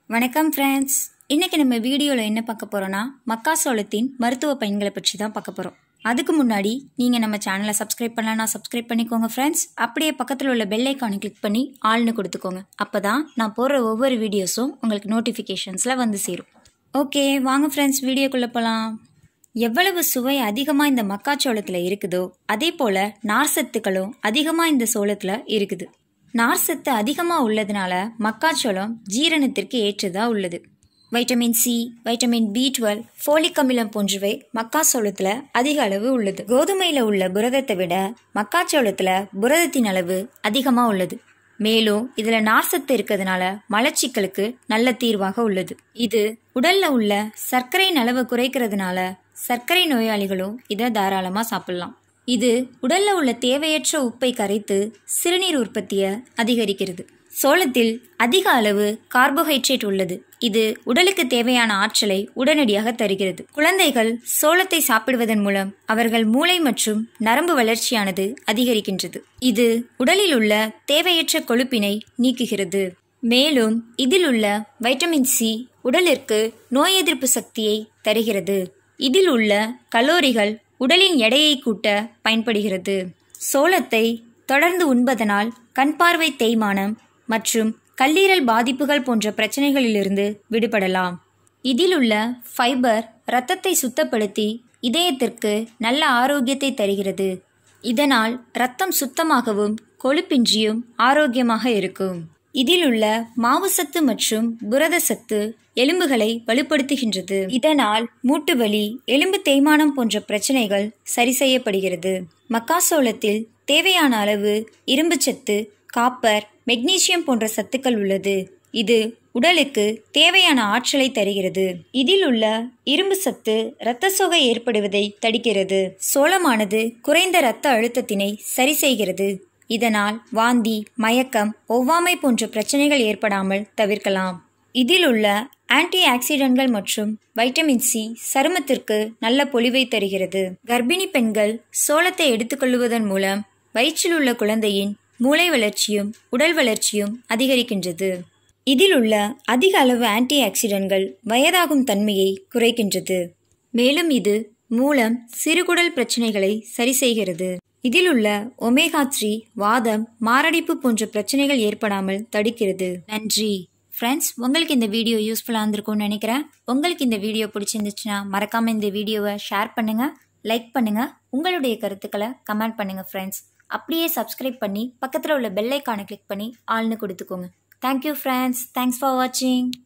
வணக்கம் ஃப்ரெண்ட்ஸ் இன்னைக்கு நம்ம வீடியோவில் என்ன பார்க்க போகிறோன்னா மக்காசோளத்தின் மருத்துவ பயன்களை பற்றி தான் பார்க்க போகிறோம் அதுக்கு முன்னாடி நீங்கள் நம்ம சேனலை சப்ஸ்கிரைப் பண்ணலன்னா சப்ஸ்கிரைப் பண்ணிக்கோங்க ஃப்ரெண்ட்ஸ் அப்படியே பக்கத்தில் உள்ள பெல் ஐக்கானை கிளிக் பண்ணி ஆள்னு கொடுத்துக்கோங்க அப்போ தான் நான் போடுற ஒவ்வொரு வீடியோஸும் உங்களுக்கு நோட்டிஃபிகேஷன்ஸில் வந்து சேரும் ஓகே வாங்க ஃப்ரெண்ட்ஸ் வீடியோக்குள்ளே போகலாம் எவ்வளவு சுவை அதிகமாக இந்த மக்காச்சோளத்தில் இருக்குதோ அதே போல் நார் சத்துக்களும் அதிகமாக இந்த சோளத்தில் இருக்குது நார் சத்து அதிகமாக உள்ளதுனால மக்காச்சோளம் ஜீரணத்திற்கு ஏற்றதாக உள்ளது vitamin C vitamin B twelve folic அமிலம் போன்றவை மக்காச்சோளத்தில் அதிக அளவு உள்ளது கோதுமையில் உள்ள புரதத்தை விட மக்காச்சோளத்தில் புரதத்தின் அளவு அதிகமாக உள்ளது மேலும் இதுல நார்சத்து இருக்கிறதுனால மலச்சிக்கலுக்கு நல்ல தீர்வாக உள்ளது இது உடல்ல உள்ள சர்க்கரையின் அளவை குறைக்கிறதுனால சர்க்கரை நோயாளிகளும் இதை தாராளமா சாப்பிடலாம் இது உடல்ல உள்ள தேவையற்ற உப்பை கரைத்து சிறுநீர் உற்பத்தியை அதிகரிக்கிறது சோளத்தில் அதிக அளவு கார்போஹைட்ரேட் உள்ளது இது உடலுக்கு தேவையான ஆற்றலை உடனடியாக தருகிறது குழந்தைகள் சோளத்தை சாப்பிடுவதன் மூலம் அவர்கள் மூளை மற்றும் நரம்பு வளர்ச்சியானது அதிகரிக்கின்றது இது உடலில் உள்ள தேவையற்ற கொழுப்பினை நீக்குகிறது மேலும் இதில் உள்ள வைட்டமின் சி உடலிற்கு நோய் எதிர்ப்பு சக்தியை தருகிறது இதில் உள்ள கலோரிகள் உடலின் எடையை கூட்ட பயன்படுகிறது சோளத்தை தொடர்ந்து உண்பதனால் கண் பார்வை தேய்மானம் மற்றும் கல்லீரல் பாதிப்புகள் போன்ற பிரச்சனைகளிலிருந்து விடுபடலாம் இதில் உள்ள ஃபைபர் இரத்தத்தை சுத்தப்படுத்தி இதயத்திற்கு நல்ல ஆரோக்கியத்தை தருகிறது இதனால் இரத்தம் சுத்தமாகவும் கொழுப்பின்றியும் ஆரோக்கியமாக இருக்கும் இதில் உள்ள மாவுசத்து மற்றும் புரத சத்து எலும்புகளை வலுப்படுத்துகின்றது இதனால் மூட்டு வலி எலும்பு தேய்மானம் போன்ற பிரச்சனைகள் சரி செய்யப்படுகிறது மக்காசோளத்தில் தேவையான அளவு இரும்புச்சத்து காப்பர் மெக்னீசியம் போன்ற சத்துக்கள் உள்ளது இது உடலுக்கு தேவையான ஆற்றலை தருகிறது இதில் உள்ள இரும்பு சத்து இரத்த சோகை ஏற்படுவதை தடுக்கிறது சோளமானது குறைந்த இரத்த அழுத்தத்தினை சரி செய்கிறது இதனால் வாந்தி மயக்கம் ஒவ்வாமை போன்ற பிரச்சனைகள் ஏற்படாமல் தவிர்க்கலாம் இதில் உள்ள ஆன்டி ஆக்சிடென்ட்கள் மற்றும் வைட்டமின் சி சருமத்திற்கு நல்ல பொலிவை தருகிறது கர்ப்பிணி பெண்கள் சோளத்தை எடுத்துக்கொள்வதன் மூலம் வயிற்றில் உள்ள குழந்தையின் மூளை வளர்ச்சியும் உடல் வளர்ச்சியும் அதிகரிக்கின்றது இதில் உள்ள அதிக அளவு ஆன்டி ஆக்சிடென்ட்கள் வயதாகும் தன்மையை குறைக்கின்றது மேலும் இது மூலம் சிறுகுடல் பிரச்சனைகளை சரி செய்கிறது இதில் உள்ள ஒமேகா த்ரீ வாதம் மாரடைப்பு போன்ற பிரச்சனைகள் ஏற்படாமல் தடுக்கிறது நன்றி ஃப்ரெண்ட்ஸ் உங்களுக்கு இந்த வீடியோ யூஸ்ஃபுல்லாக இருந்திருக்கும்னு நினைக்கிறேன் உங்களுக்கு இந்த வீடியோ பிடிச்சிருந்துச்சுன்னா மறக்காமல் இந்த வீடியோவை ஷேர் பண்ணுங்கள் லைக் பண்ணுங்கள் உங்களுடைய கருத்துக்களை கமெண்ட் பண்ணுங்கள் ஃப்ரெண்ட்ஸ் அப்படியே சப்ஸ்கிரைப் பண்ணி பக்கத்தில் உள்ள பெல் ஐக்கானை கிளிக் பண்ணி ஆள்னு கொடுத்துக்கோங்க தேங்க்யூ ஃப்ரெண்ட்ஸ் தேங்க்ஸ் ஃபார் வாட்சிங்